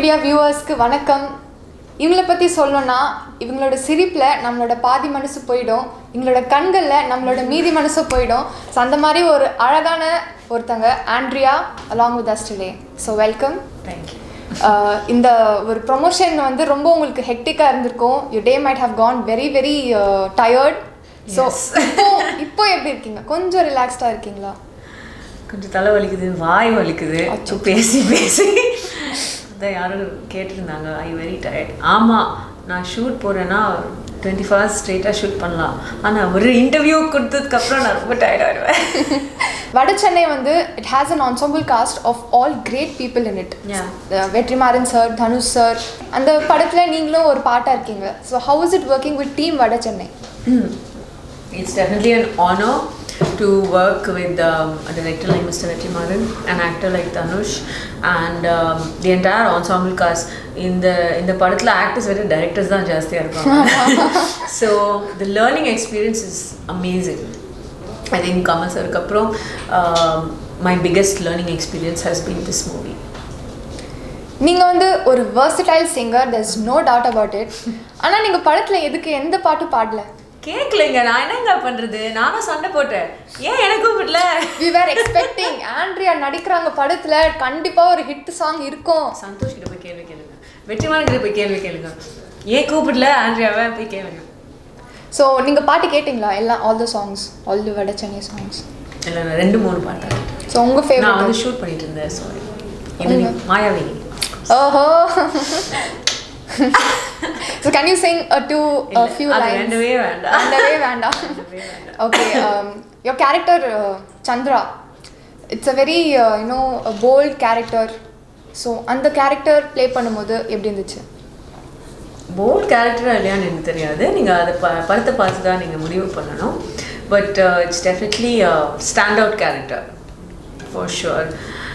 Media வியூவர்ஸ்க்கு வணக்கம் இவங்கள பற்றி சொல்லணும்னா இவங்களோட சிரிப்பில் நம்மளோட பாதி மனசு போயிடும் இவங்களோட கண்களில் நம்மளோட மீதி மனசு போயிடும் ஸோ அந்த மாதிரி ஒரு அழகான ஒருத்தங்க Andrea along with us today so welcome thank you இந்த ஒரு ப்ரொமோஷன் வந்து ரொம்ப உங்களுக்கு ஹெக்டிக்காக இருந்திருக்கும் you'd might have gone very very tired so இப்போ இப்போ எப்படி இருக்கீங்க கொஞ்சம் ரிலாக்ஸ்டாக இருக்கீங்களா கொஞ்சம் தலை வலிக்குது வாய் வலிக்குது அச்சோ. பேசி பேசி அதான் யாரும் கேட்டிருந்தாங்க ஐ வெரி டயர்ட் ஆமாம் நான் ஷூட் போகிறேன்னா டுவெண்ட்டி ஃபர்ஸ்ட் ஸ்ட்ரெயிட்டாக ஷூட் பண்ணலாம் ஆனால் ஒரு இன்டர்வியூ கொடுத்ததுக்கப்புறம் நான் ரொம்ப டயர்ட் ஆகிடுவேன் வட சென்னை வந்து it has an ensemble cast of all great people in it Yeah. Vetrimaaran sir Dhanush sir அந்த படத்தில் நீங்களும் ஒரு பாட்டாக இருக்கீங்க so how is it working with team Vada Chennai It's definitely an honor to work with um, a director like Mr. Vetrimaran, an actor like Tanush, and um, the entire ensemble cast. இந்த இந்த படத்தில் actors விட directors தான் ஜாஸ்தியாக இருப்பாங்க so the learning experience is amazing I think Kamal சருக்கு அப்புறம் my biggest learning experience has been this movie நீங்கள் வந்து ஒரு versatile singer there's no doubt about it ஆனால் நீங்கள் படத்தில் எதுக்கு எந்த பாட்டு பாடல கேட்கலைங்க நான் என்னங்க பண்ணுறது நானும் சண்டை போட்டேன் ஏன் எனக்கும் விடல வி வேர் எக்ஸ்பெக்டிங் ஆண்ட்ரியா நடிக்கிறாங்க படத்தில் கண்டிப்பாக ஒரு ஹிட் சாங் இருக்கும் சந்தோஷ் கிட்ட போய் கேள்வி கேளுங்க வெற்றிமாறன் கிட்ட போய் கேள்வி கேளுங்க ஏன் கூப்பிடல ஆண்ட்ரியாவை போய் கேளுங்க ஸோ நீங்கள் பாட்டு கேட்டிங்களா எல்லாம் all the songs all the Vada Chennai songs இல்லை நான் ரெண்டு மூணு பார்த்தேன் ஸோ உங்கள் நான் ஃபேவரட் வந்து ஷூட் பண்ணிட்டு இருந்தேன் சாரி என்ன மாயாவி ஓஹோ so can you sing two few அது லைன்ஸ் வேண்டவே வேண்டாம் வேண்டவே வேண்டாம் வேண்டவே வேண்டாம் okay your character Chandra it's a very you know bold character so அந்த கேரக்டர் ப்ளே பண்ணும்போது எப்படி இருந்துச்சு போல்ட் கேரக்டராக இல்லையான்னு எனக்கு தெரியாது நீங்கள் அதை ப படத்தை பார்த்து தான் நீங்கள் முடிவு பண்ணணும் but it's definitely stand out character for sure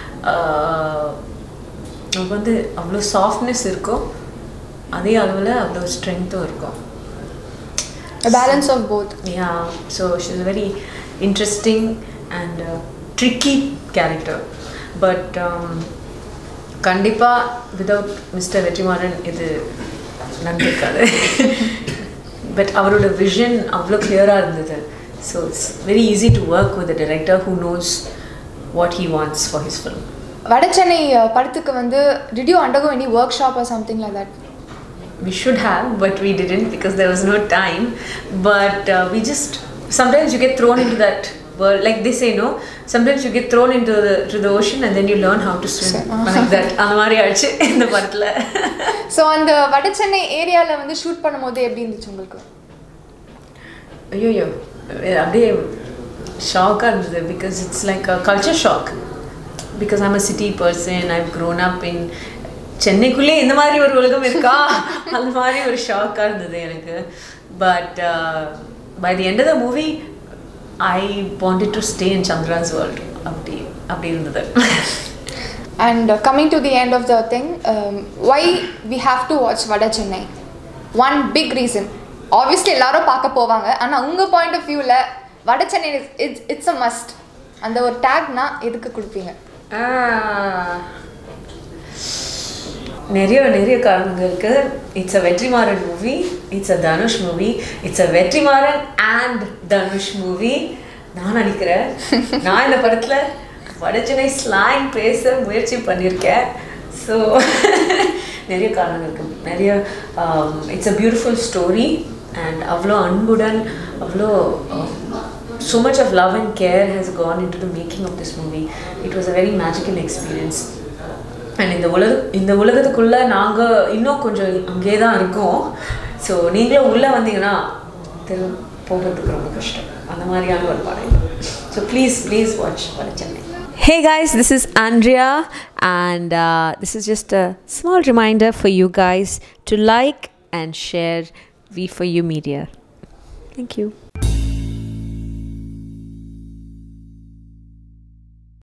நமக்கு வந்து அவ்வளோ சாஃப்ட்னஸ் இருக்கும் அதே அளவில் அவ்வளோ ஸ்ட்ரென்த்தும் இருக்கும் balance of both Yeah, so she's a very interesting and uh, tricky character. But um, கண்டிப்பாக விதவுட் மிஸ்டர் வெற்றிமாறன் இது நடந்திருக்காது பட் அவரோட விஷன் அவ்வளோ கிளியராக இருந்தது so it's very easy to work with director who knows what he wants for his film Vada Chennai uh, படத்துக்கு வந்து did you undergo any workshop or something like that we should have but we didn't because there was no time but uh, we just sometimes you get thrown into that world like they say no sometimes you get thrown into the to the ocean and then you learn how to swim like that அந்த மாதிரி ஆச்சு இந்த படத்துல so அந்த வட சென்னை ஏரியாவில் வந்து shoot பண்ணும்போது எப்படி இருந்துச்சு உங்களுக்கு ஐயோ அப்படியே ஷாக்காக இருந்தது because it's like a culture shock because I'm a city person I've grown up in சென்னைக்குள்ளே இந்த மாதிரி ஒரு உலகம் இருக்கா அந்த மாதிரி ஒரு ஷாக்காக இருந்தது எனக்கு but by the end of the movie I wanted to stay in Chandra's world அப்படி அப்படி இருந்தது And uh, coming to the end of the thing, um, why we have to watch Vada Chennai? One big reason. Obviously எல்லாரும் பார்க்க போவாங்க ஆனால் உங்கள் point of வியூவில் Vada Chennai it's it's a must அந்த ஒரு டேக்னா எதுக்கு கொடுப்பீங்க ஆஹ். நிறைய நிறைய காரணங்கள் இருக்கு it's a Vetrimaaran movie it's a Dhanush movie it's a Vetrimaaran and Dhanush movie நான் நினைக்கிறேன் நான் இந்த படத்துல வடச்சென்னை ஸ்லாங் பேச முயற்சி பண்ணியிருக்கேன் ஸோ நிறைய காரணங்கள் இருக்கு நிறைய it's a beautiful story and அவ்வளோ அன்புடன் அவ்வளோ so much of love and care has gone into the making of this movie. It was a very magical experience. And இந்த உலக இந்த உலகத்துக்குள்ளே நாங்கள் இன்னும் கொஞ்சம் அங்கே தான் இருக்கோம் ஸோ நீங்களும் உள்ளே வந்தீங்கன்னா திரு போகிறதுக்கு ரொம்ப கஷ்டம் அந்த மாதிரியான ஒரு படம் ஸோ ப்ளீஸ் ப்ளீஸ் வாட்ச் வட Chennai Hey guys, this is Andrea, and uh, this is just a small reminder for you guys to like and share V for You Media. Thank you.